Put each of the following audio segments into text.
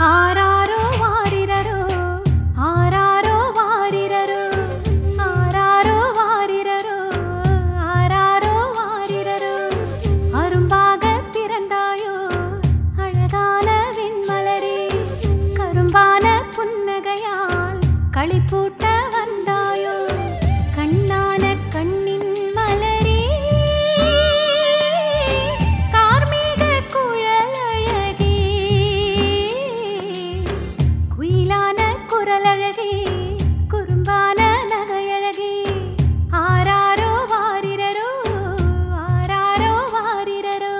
ஆராரோ வாரிரரோ ஆராரோ வாரிரரோ ஆராரோ வாரிரரோ ஆராரோ வாரிரரோ அரும்பாக பிறந்தாயோ அழகான வெண்மலரே கரும்பான புன்னகையால் களிப்பூட்ட வந்தாயோ கண்ணான கண்ணின் மலரே கார்மேக குழலழகே குயிலான குரலழகே குறும்பான நகையழகே ஆராரோ வாரிரரோ ஆராரோ வாரிரரோ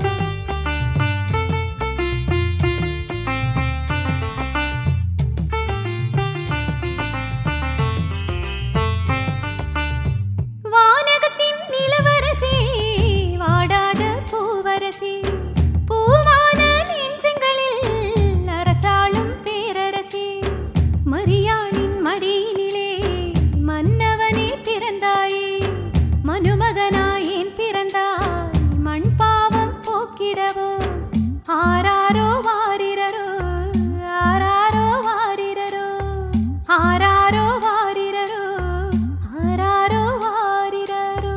வானகத்தின் நிலவரசி வாடாத பூவரசி பூவான நெஞ்சங்களில் அரசாளும் பேரரசி மரியாளின் மடியினிலே மன்னவனே பிறந்தாயே மனுமகனாயேன் பிறந்தாய் மண் பாவம் போக்கிடவோ ஆராரோ வாரிரரோ ஆராரோ வாரிரரோ ஆராரோ வாரிரரோ ஆராரோ வாரிரரோ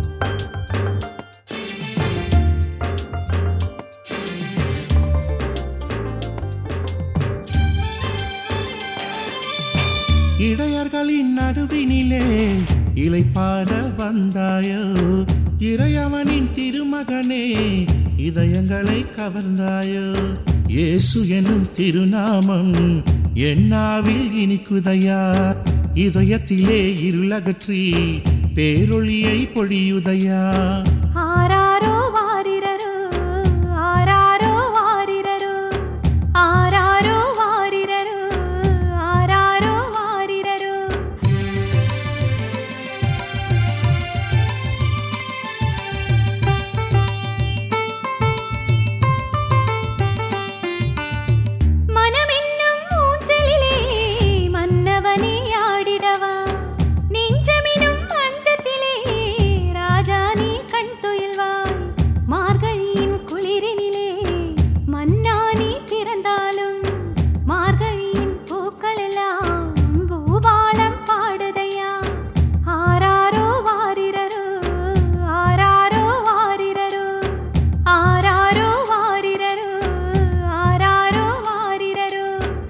இடையர்களின் நடுவினிலே இலைப்பார வந்தாயோ இறையவனின் திருமகனே இதயங்களை கவர்ந்தாயோ இயேசு என்னும் திருநாமம் என்னாவில் இனிக்குதையா இதயத்திலே இருளகற்றி பேரொளியை பொழியுதையா ஆராரோ வாரிரரோ ஆராரோ வாரிரரோ ஆராரோ வாரிரரோ ஆராரோ வாரிரரோ மனமென்னும் ஊஞ்சலிலே மன்னவனே ஆடிடவா நெஞ்சமெனும் மஞ்சத்திலே ராஜா நீ கண் துயில்வாய் மார்கழியின் குளிரினிலே மன்னா நீ பிறந்தாலும் மார்கழியின் பூக்களெல்லாம் பூபாலம் பாடுதையா ஆராரோ வாரிரரோ ஆராரோ வாரிரரோ ஆராரோ வாரிரரோ ஆராரோ வாரிரரோ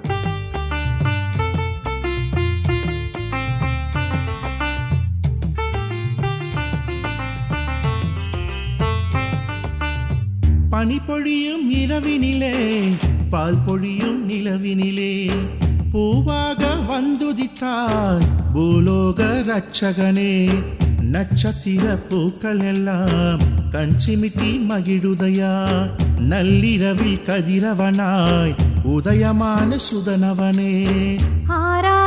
பனி பொழியும் இரவினிலே பால் பொழியும் நிலவினிலே பூவாக வந்துதித்தாய் பூலோக ரட்சகனே நட்சத்திர பூக்கள் எல்லாம் கஞ்சிமிட்டி மகிழுதையா நள்ளிரவில் கதிரவனாய் உதயமான சுதனவனே ஆரா